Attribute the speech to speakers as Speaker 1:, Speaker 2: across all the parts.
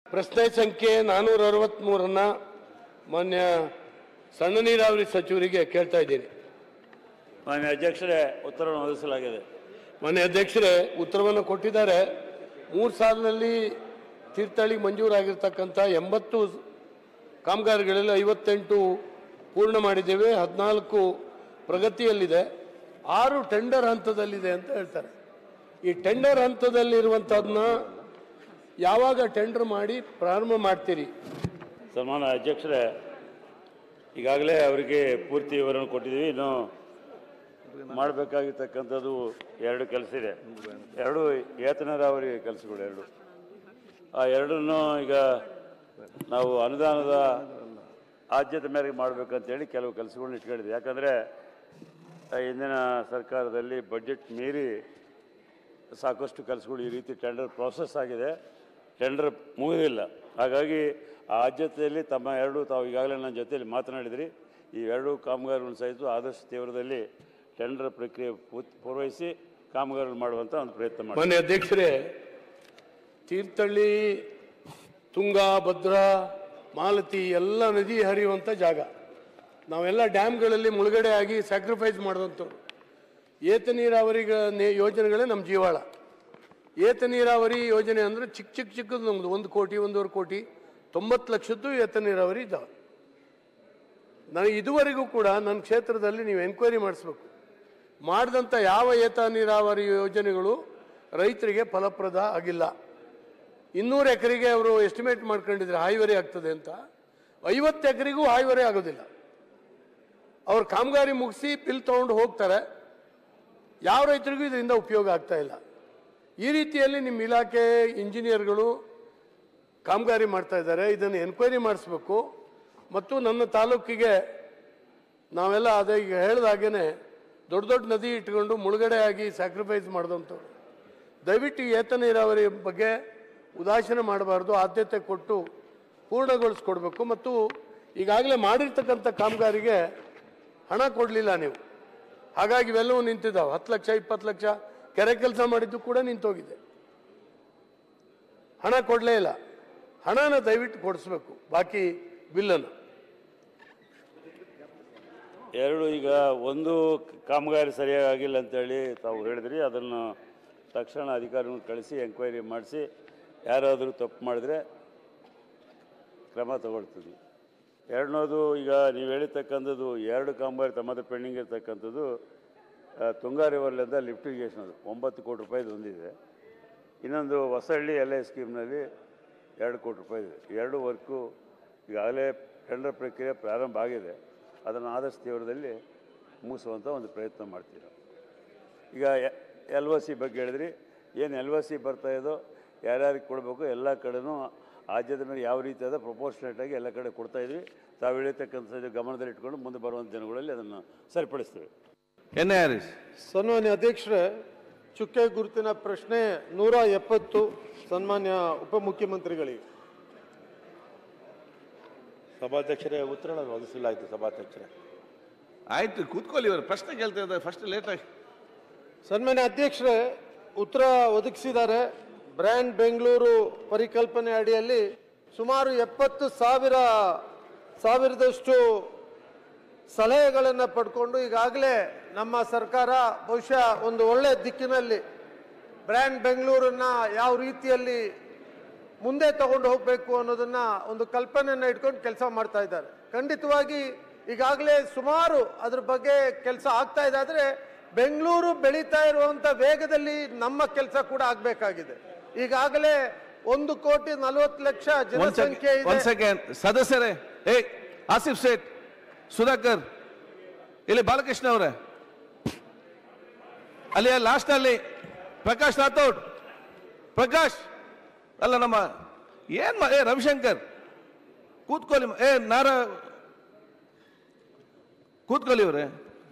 Speaker 1: ಪ್ರಶ್ನೆ ಸಂಖ್ಯೆ ನಾನ್ನೂರ ಅರವತ್ತ್ಮೂರನ್ನು ಮಾನ್ಯ ಸಣ್ಣ ನೀರಾವರಿ ಸಚಿವರಿಗೆ ಕೇಳ್ತಾ ಇದ್ದೀನಿ
Speaker 2: ಮಾನ್ಯ ಅಧ್ಯಕ್ಷರೇ ಉತ್ತರವನ್ನು ಒದಗಿಸಲಾಗಿದೆ
Speaker 1: ಮಾನ್ಯ ಅಧ್ಯಕ್ಷರೇ ಉತ್ತರವನ್ನು ಕೊಟ್ಟಿದ್ದಾರೆ ಮೂರು ಸಾಲಿನಲ್ಲಿ ತೀರ್ಥಹಳ್ಳಿ ಮಂಜೂರಾಗಿರ್ತಕ್ಕಂಥ ಎಂಬತ್ತು ಕಾಮಗಾರಿಗಳಲ್ಲಿ ಐವತ್ತೆಂಟು ಪೂರ್ಣ ಮಾಡಿದ್ದೇವೆ ಹದಿನಾಲ್ಕು ಪ್ರಗತಿಯಲ್ಲಿದೆ ಆರು ಟೆಂಡರ್ ಹಂತದಲ್ಲಿದೆ ಅಂತ ಹೇಳ್ತಾರೆ ಈ ಟೆಂಡರ್ ಹಂತದಲ್ಲಿರುವಂಥದ್ದನ್ನ ಯಾವಾಗ ಟೆಂಡರ್ ಮಾಡಿ ಪ್ರಾರಂಭ ಮಾಡ್ತೀರಿ
Speaker 2: ಸನ್ಮಾನ ಅಧ್ಯಕ್ಷರೇ ಈಗಾಗಲೇ ಅವರಿಗೆ ಪೂರ್ತಿ ವಿವರವನ್ನು ಕೊಟ್ಟಿದ್ದೀವಿ ಇನ್ನು ಮಾಡಬೇಕಾಗಿರ್ತಕ್ಕಂಥದ್ದು ಎರಡು ಕೆಲಸ ಇದೆ ಎರಡು ಏತ ನೀರಾವರಿ ಕೆಲಸಗಳು ಎರಡು ಆ ಎರಡನ್ನು ಈಗ ನಾವು ಅನುದಾನದ ಆದ್ಯತೆ ಮೇರೆಗೆ ಮಾಡಬೇಕಂತೇಳಿ ಕೆಲವು ಕೆಲಸಗಳನ್ನ ಇಟ್ಕೊಂಡಿದ್ವಿ ಯಾಕಂದರೆ ಹಿಂದಿನ ಸರ್ಕಾರದಲ್ಲಿ ಬಡ್ಜೆಟ್ ಮೀರಿ ಸಾಕಷ್ಟು ಕೆಲಸಗಳು ಈ ರೀತಿ ಟೆಂಡರ್ ಪ್ರಾಸೆಸ್ ಆಗಿದೆ ಟೆಂಡರ್ ಮುಗಿದಿಲ್ಲ ಹಾಗಾಗಿ ಆ ಆದ್ಯತೆಯಲ್ಲಿ ತಮ್ಮ ಎರಡು ತಾವು ಈಗಾಗಲೇ ನನ್ನ ಜೊತೆಯಲ್ಲಿ ಮಾತನಾಡಿದ್ರಿ ಈ ಎರಡು ಕಾಮಗಾರಿಗಳನ್ನು ಸಹಿತ ಆದಷ್ಟು ತೀವ್ರದಲ್ಲಿ ಟೆಂಡರ್ ಪ್ರಕ್ರಿಯೆ ಪೂತ್- ಪೂರ್ವಹಿಸಿ ಕಾಮಗಾರಿಗಳು ಮಾಡುವಂಥ ಒಂದು ಪ್ರಯತ್ನ ಮಾಡಿ
Speaker 1: ಮಾನ್ಯ ಅಧ್ಯಕ್ಷರೇ ತೀರ್ಥಹಳ್ಳಿ ತುಂಗಾ ಭದ್ರಾ ಮಾಲತಿ ಎಲ್ಲ ನದಿ ಹರಿಯುವಂಥ ಜಾಗ ನಾವೆಲ್ಲ ಡ್ಯಾಮ್ಗಳಲ್ಲಿ ಮುಳುಗಡೆ ಆಗಿ ಸ್ಯಾಕ್ರಿಫೈಸ್ ಮಾಡಿದಂಥವ್ರು ಏತ ನೀರಾವರಿಗಳ ನೇ- ಯೋಜನೆಗಳೇ ನಮ್ಮ ಜೀವಾಳ ಏತ ನೀರಾವರಿ ಯೋಜನೆ ಅಂದರೆ ಚಿಕ್ಕ ಚಿಕ್ಕ ಚಿಕ್ಕದು ನಮ್ಮದು ಒಂದು ಕೋಟಿ ಒಂದೂವರೆ ಕೋಟಿ ತೊಂಬತ್ತು ಲಕ್ಷದ್ದು ಏತ ನೀರಾವರಿ ಇದ್ದಾವೆ ನನಗೆ ಇದುವರೆಗೂ ಕೂಡ ನನ್ನ ಕ್ಷೇತ್ರದಲ್ಲಿ ನೀವು ಎನ್ಕ್ವೈರಿ ಮಾಡಿಸ್ಬೇಕು ಮಾಡಿದಂಥ ಯಾವ ಏತ ನೀರಾವರಿ ಯೋಜನೆಗಳು ರೈತರಿಗೆ ಫಲಪ್ರದ ಆಗಿಲ್ಲ ಇನ್ನೂರು ಎಕರೆಗೆ ಅವರು ಎಸ್ಟಿಮೇಟ್ ಮಾಡ್ಕೊಂಡಿದ್ರೆ ಹಾಯ್ವರೆ ಆಗ್ತದೆ ಅಂತ ಐವತ್ತು ಎಕರೆಗೂ ಹಾಯ್ವರೆ ಆಗೋದಿಲ್ಲ ಅವ್ರು ಕಾಮಗಾರಿ ಮುಗಿಸಿ ಬಿಲ್ ತೊಗೊಂಡು ಹೋಗ್ತಾರೆ ಯಾವ ರೈತರಿಗೂ ಇದರಿಂದ ಉಪಯೋಗ ಆಗ್ತಾ ಇಲ್ಲ ಈ ರೀತಿಯಲ್ಲಿ ನಿಮ್ಮ ಇಲಾಖೆ ಇಂಜಿನಿಯರ್ಗಳು ಕಾಮಗಾರಿ ಮಾಡ್ತಾ ಇದ್ದಾರೆ ಇದನ್ನು ಎನ್ಕ್ವೈರಿ ಮಾಡಿಸ್ಬೇಕು ಮತ್ತು ನನ್ನ ತಾಲೂಕಿಗೆ ನಾವೆಲ್ಲ ಅದೇ ಈಗ ಹೇಳ್ದಾಗೇನೆ ದೊಡ್ಡ ದೊಡ್ಡ ನದಿ ಇಟ್ಕೊಂಡು ಮುಳುಗಡೆ ಆಗಿ ಸ್ಯಾಕ್ರಿಫೈಸ್ ಮಾಡಿದಂಥವ್ರು ದಯವಿಟ್ಟು ಈ ಏತ ನೀರಾವರಿ ಬಗ್ಗೆ ಉದಾಸೀನ ಮಾಡಬಾರ್ದು ಆದ್ಯತೆ ಕೊಟ್ಟು ಪೂರ್ಣಗೊಳಿಸ್ಕೊಡ್ಬೇಕು ಮತ್ತು ಈಗಾಗಲೇ ಮಾಡಿರ್ತಕ್ಕಂಥ ಕಾಮಗಾರಿಗೆ ಹಣ ಕೊಡಲಿಲ್ಲ ನೀವು ಹಾಗಾಗಿ ಇವೆಲ್ಲವೂ ನಿಂತಿದ್ದಾವೆ ಹತ್ತು ಲಕ್ಷ ಇಪ್ಪತ್ತು ಲಕ್ಷ ಕೆರೆ ಕೆಲಸ ಮಾಡಿದ್ದು ಕೂಡ ನಿಂತೋಗಿದೆ ಹಣ ಕೊಡಲೇ ಇಲ್ಲ ಹಣನ ದಯವಿಟ್ಟು ಕೊಡಿಸ್ಬೇಕು ಬಾಕಿ ಬಿಲ್ಲನ್ನು
Speaker 2: ಎರಡು ಈಗ ಒಂದು ಕಾಮಗಾರಿ ಸರಿಯಾಗಿ ಆಗಿಲ್ಲ ಅಂತೇಳಿ ತಾವು ಹೇಳಿದ್ರಿ ಅದನ್ನು ತಕ್ಷಣ ಅಧಿಕಾರಿಗಳನ್ನ ಕಳಿಸಿ ಎಂಕ್ವೈರಿ ಮಾಡಿಸಿ ಯಾರಾದರೂ ತಪ್ಪು ಮಾಡಿದ್ರೆ ಕ್ರಮ ತಗೊಳ್ತೀವಿ ಎರಡನೇದು ಈಗ ನೀವು ಹೇಳಿರ್ತಕ್ಕಂಥದ್ದು ಎರಡು ಕಾಮಗಾರಿ ತಮ್ಮದು ಪೆಂಡಿಂಗ್ ಇರ್ತಕ್ಕಂಥದ್ದು ಆ, ತುಂಗಾ ರಿವರ್ಲಿಂದ ಲಿಫ್ಟ್ ಇರಿಗೇಷನ್ ಅದು ಒಂಬತ್ತು ಕೋಟಿ ರೂಪಾಯಿದು ಒಂದಿದೆ ಇನ್ನೊಂದು ಹೊಸಹಳ್ಳಿ ಎಲ್ ಐ ಸ್ಕೀಮ್ನಲ್ಲಿ ಎರಡು ಕೋಟಿ ರೂಪಾಯಿ ಇದೆ ಎರಡು ವರ್ಕು ಈಗಾಗಲೇ ಟೆಂಡರ್ ಪ್ರಕ್ರಿಯೆ ಪ್ರಾರಂಭ ಆಗಿದೆ ಅದನ್ನು ಆದಷ್ಟು ತೀವ್ರದಲ್ಲಿ ಮುಗಿಸುವಂಥ ಒಂದು ಪ್ರಯತ್ನ ಮಾಡ್ತೀವಿ ನಾವು. ಈಗ ಎಲ್ ಒ ಸಿ ಬಗ್ಗೆ ಹೇಳಿದ್ರಿ ಏನು ಎಲ್ ಒ ಸಿ ಬರ್ತಾ ಇದೋ ಯಾರ್ಯಾರಿಗೆ ಕೊಡಬೇಕು ಎಲ್ಲ ಕಡೆನೂ ಆದ್ಯತೆ ಮೇಲೆ ಯಾವ ರೀತಿಯಾದ ಪ್ರಪೋರ್ಷನೇಟ್ ಆಗಿ ಎಲ್ಲ ಕಡೆ ಕೊಡ್ತಾ ಇದ್ವಿ ತಾವು ಹೇಳಿರ್ತಕ್ಕಂಥದ್ದು ಗಮನದಲ್ಲಿ ಇಟ್ಕೊಂಡು ಮುಂದೆ ಬರುವಂಥ ದಿನಗಳಲ್ಲಿ ಅದನ್ನು ಸರಿಪಡಿಸ್ತೇವೆ
Speaker 3: ಎನ್ ಹ್ಯಾರಿಸ್
Speaker 4: ಸನ್ಮಾನ್ಯ ಅಧ್ಯಕ್ಷರೇ ಚುಕ್ಕೆ ಗುರುತಿನ ಪ್ರಶ್ನೆ ನೂರ ಎಪ್ಪತ್ತು ಸನ್ಮಾನ್ಯ ಉಪಮುಖ್ಯಮಂತ್ರಿಗಳಿಗೆ
Speaker 5: ಸಭಾಧ್ಯಕ್ಷರೇ ಉತ್ತರವನ್ನು ಒದಗಿಸಲಾಯಿತು ಸಭಾಧ್ಯಕ್ಷರೇ
Speaker 3: ಆಯ್ತು ಕೂತ್ಕೊಳ್ಳಿ ಇವರು ಪ್ರಶ್ನೆ ಕೇಳ್ತಾ ಇದ್ದಾರೆ ಫಸ್ಟ್ ಲೇಟಾಗಿ
Speaker 4: ಸನ್ಮಾನ್ಯ ಅಧ್ಯಕ್ಷರೇ ಉತ್ತರ ಒದಗಿಸಿದ್ದಾರೆ ಬ್ರ್ಯಾಂಡ್ ಬೆಂಗಳೂರು ಪರಿಕಲ್ಪನೆ ಅಡಿಯಲ್ಲಿ ಸುಮಾರು ಎಪ್ಪತ್ತು ಸಾವಿರ ಸಾವಿರದಷ್ಟು ಸಲಹೆಗಳನ್ನು ಪಡ್ಕೊಂಡು ಈಗಾಗಲೇ ನಮ್ಮ ಸರ್ಕಾರ ಬಹುಶಃ ಒಂದು ಒಳ್ಳೆ ದಿಕ್ಕಿನಲ್ಲಿ ಬ್ರ್ಯಾಂಡ್ ಬೆಂಗಳೂರನ್ನ ಯಾವ ರೀತಿಯಲ್ಲಿ ಮುಂದೆ ತಗೊಂಡು ಹೋಗಬೇಕು ಅನ್ನೋದನ್ನ ಒಂದು ಕಲ್ಪನೆಯನ್ನು ಇಟ್ಕೊಂಡು ಕೆಲಸ ಮಾಡ್ತಾ ಇದ್ದಾರೆ ಖಂಡಿತವಾಗಿ ಈಗಾಗಲೇ ಸುಮಾರು ಅದ್ರ ಬಗ್ಗೆ ಕೆಲಸ ಆಗ್ತಾ ಇದೆ ಆದರೆ ಬೆಂಗಳೂರು ಬೆಳೀತಾ ಇರುವಂತ ವೇಗದಲ್ಲಿ ನಮ್ಮ ಕೆಲಸ ಕೂಡ ಆಗಬೇಕಾಗಿದೆ ಈಗಾಗಲೇ ಒಂದು ಕೋಟಿ ನಲವತ್ತು ಲಕ್ಷ ಜನಸಂಖ್ಯೆ
Speaker 3: ಒನ್
Speaker 4: ಇದೆ
Speaker 3: ಸೆಕೆಂಡ್ ಸದಸ್ಯರೇ ಏ ಆಸಿಫ್ ಸೇಠ್ ಸುಧಾಕರ್ ಇಲ್ಲಿ ಬಾಲಕೃಷ್ಣ ಅವರೇ ಅಲ್ಲಿ ಲಾಸ್ಟ್ ಅಲ್ಲಿ ಪ್ರಕಾಶ್ ರಾಥೋಡ್ ಪ್ರಕಾಶ್ ಅಲ್ಲ ನಮ್ಮ ಏನ್ ಮಾ- ಏ ರವಿಶಂಕರ್ ಕೂತ್ಕೊಳ್ಳಿ ಮ- ಏ ನಾರ ಕೂತ್ಕೊಳ್ಳಿ ಇವ್ರೆ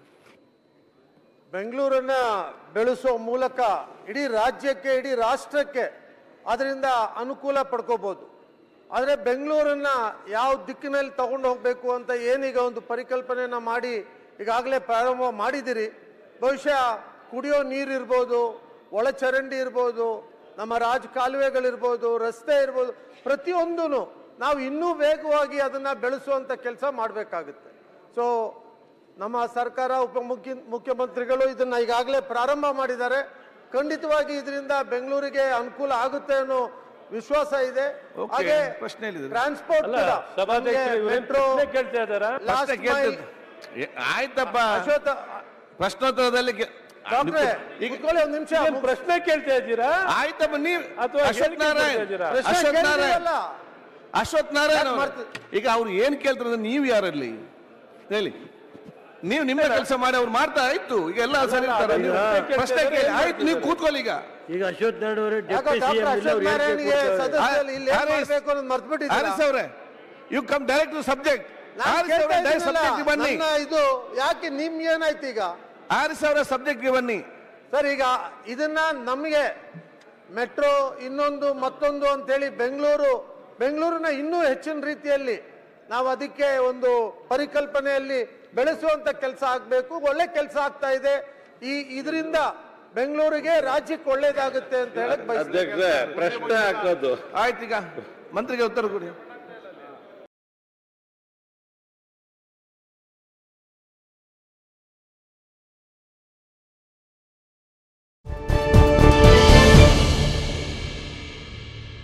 Speaker 4: ಬೆಂಗಳೂರನ್ನ ಬೆಳೆಸೋ ಮೂಲಕ ಇಡೀ ರಾಜ್ಯಕ್ಕೆ ಇಡೀ ರಾಷ್ಟ್ರಕ್ಕೆ ಅದರಿಂದ ಅನುಕೂಲ ಪಡ್ಕೋಬಹುದು ಆದರೆ ಬೆಂಗಳೂರನ್ನ ಯಾವ ದಿಕ್ಕಿನಲ್ಲಿ ತಗೊಂಡು ಹೋಗಬೇಕು ಅಂತ ಏನೀಗ ಒಂದು ಪರಿಕಲ್ಪನೆಯನ್ನ ಮಾಡಿ ಈಗಾಗಲೇ ಪ್ರಾರಂಭ ಮಾಡಿದಿರಿ ಬಹುಶಃ ಕುಡಿಯೋ ನೀರು ಇರ್ಬೋದು ಒಳಚರಂಡಿ ಇರ್ಬೋದು ನಮ್ಮ ರಾಜ ಕಾಲುವೆಗಳಿರ್ಬೋದು ರಸ್ತೆ ಇರ್ಬೋದು ಪ್ರತಿಯೊಂದೂ ನಾವು ಇನ್ನೂ ವೇಗವಾಗಿ ಅದನ್ನ ಬೆಳೆಸುವಂತ ಕೆಲಸ ಮಾಡಬೇಕಾಗುತ್ತೆ ಸೊ ನಮ್ಮ ಸರ್ಕಾರ ಉಪಮುಖ್ಯ ಮುಖ್ಯಮಂತ್ರಿಗಳು ಇದನ್ನ ಈಗಾಗಲೇ ಪ್ರಾರಂಭ ಮಾಡಿದ್ದಾರೆ ಖಂಡಿತವಾಗಿ ಇದರಿಂದ ಬೆಂಗಳೂರಿಗೆ ಅನುಕೂಲ ಆಗುತ್ತೆ ಅನ್ನೋ ವಿಶ್ವಾಸ ಇದೆ
Speaker 3: Okay,
Speaker 4: ಹಾಗೆ
Speaker 3: ಪ್ರಶ್ನೆ ಏನಿದೆ?
Speaker 4: ಟ್ರಾನ್ಸ್ಪೋರ್ಟ್
Speaker 6: ಅಲ್ಲ ಸಭಾಧ್ಯಕ್ಷರು ಇವ್ರೇನ್
Speaker 4: ಮೆಟ್ರೋ
Speaker 6: ಪ್ರಶ್ನೆ ಕೇಳ್ತಾ ಇದ್ದಾರಾ
Speaker 3: ಪ್ರಶ್ನೆ ಕೇಳ್ತಿದ್ದ- ಏ, ಆಯ್ತಪ್ಪ
Speaker 4: ಅಶ್ವತ್ಥ
Speaker 3: ಪ್ರಶ್ನೋತ್ತರದಲ್ಲಿ ಕೆ-
Speaker 4: ಡಾಕ್ಟ್ರೆ
Speaker 3: ಈಗ
Speaker 4: ಕೂತ್ಕೊಳ್ಳಿ ಒಂದ್ ನಿಮಿಷ
Speaker 6: ಏನ್ ಪ್ರಶ್ನೆ ಕೇಳ್ತಾ ಇದ್ದೀರಾ
Speaker 3: ಆಯ್ತಪ್ಪ ನೀವು
Speaker 6: ಅಥವಾ
Speaker 3: ಅಶ್ವಥ್
Speaker 6: ಹೇಳಿಕೆ
Speaker 3: ನಾರಾಯಣ್
Speaker 6: ಕೊಡ್ತಾ ಇದ್ದೀರಾ?
Speaker 4: ಪ್ರಶ್ನೆ
Speaker 3: ಅಶ್ವಥ್ ನಾರಾಯಣ್
Speaker 4: ಕೇಳ್ತೀರಲ್ಲ?
Speaker 3: ಅಶ್ವಥ್ ನಾರಾಯಣ್
Speaker 4: ಯಾಕ್
Speaker 3: ಅವ್ರೆ.
Speaker 4: ಮಾಡ್ತಿ-
Speaker 3: ಈಗ ಅವ್ರು ಏನ್ ಕೇಳ್ತಾರೆ ನೀವು ಯಾರಲ್ಲಿ ಹೇಳಿ ನೀವು ನಿಮ್ಮ ಕೆಲಸ ಮಾಡಿ ಅವ್ರು ಮಾಡ್ತಾ ಆಯ್ತು ಈಗ ಎಲ್ಲ ಸರಿ ಇರ್ತಾರೆ
Speaker 6: ಈಗ
Speaker 3: ನೀವು ಪ್ರಶ್ನೆ ಕೇಳಿ ಆಯ್ತು ನೀವು ಕೂತ್ಕೊಳ್ಳಿ ಈಗ
Speaker 7: ಈಗ ಅಶ್ವಥ್ ನಾರಾಯಣ ಅವರೇ
Speaker 4: ಯಾಕೋ
Speaker 7: ಡೆಪ್ಟಿ
Speaker 4: ಡಾಕ್ಟರ್
Speaker 7: ಸಿಎಂ ಇಲ್ಲ
Speaker 4: ಅಶ್ವಥ್
Speaker 7: ಅವ್ರು
Speaker 4: ನಾರಾಯಣ್ಗೆ
Speaker 7: ಹೇಳಿಕೆ ಕೊಡ್ತಾರೆ.
Speaker 4: ಸದಸ್ಯರಲ್ಲಿ ಇಲ್ಲಿ ಏನ್
Speaker 3: ಹಾರಿಸ್-
Speaker 4: ಮಾಡ್ಬೇಕು ಅನ್ನೋದು ಮರ್ತ್ಬಿಟ್ಟಿದ್ದೀರಾ
Speaker 3: ಹಾರಿಸ್ ಅವರೇ you come direct to subject
Speaker 4: ನಾನ್
Speaker 3: ಹಾರಿಸ್
Speaker 4: ಕೇಳ್ತಾ
Speaker 3: ಅವರೇ ಡೈರೆಕ್ಟ್
Speaker 4: ಇದ್ದೀನಲ್ಲ,
Speaker 3: ಸಬ್ಜೆಕ್ಟ್ ಬನ್ನಿ
Speaker 4: ನನ್ನ ಇದು ಯಾಕೆ ನಿಮ್ ಏನಾಯ್ತು ಈಗ
Speaker 3: ಹಾರಿಸ್ ಅವರ ಸಬ್ಜೆಕ್ಟ್ಗೆ ಬನ್ನಿ
Speaker 4: ಸರ್ ಈಗ ಇದನ್ನ ನಮಗೆ ಮೆಟ್ರೋ ಇನ್ನೊಂದು ಮತ್ತೊಂದು ಅಂತೇಳಿ ಬೆಂಗಳೂರು ಬೆಂಗಳೂರಿನ ಇನ್ನೂ ಹೆಚ್ಚಿನ ರೀತಿಯಲ್ಲಿ ನಾವು ಅದಕ್ಕೆ ಒಂದು ಪರಿಕಲ್ಪನೆಯಲ್ಲಿ ಬೆಳೆಸುವಂತ ಕೆಲಸ ಆಗ್ಬೇಕು ಒಳ್ಳೆ ಕೆಲಸ ಆಗ್ತಾ ಇದೆ ಈ ಇದರಿಂದ ಬೆಂಗಳೂರಿಗೆ ರಾಜ್ಯಕ್ಕೆ ಒಳ್ಳೇದಾಗುತ್ತೆ ಅಂತ ಹೇಳಕ್ ಬಯಸ್ತೀನಿ
Speaker 5: ಅಧ್ಯಕ್ಷರೇ ಪ್ರಶ್ನೆ ಹಾಕೋದು
Speaker 3: ಆಯ್ತು ಈಗ ಮಂತ್ರಿಗೆ ಉತ್ತರ ಕೊಡಿ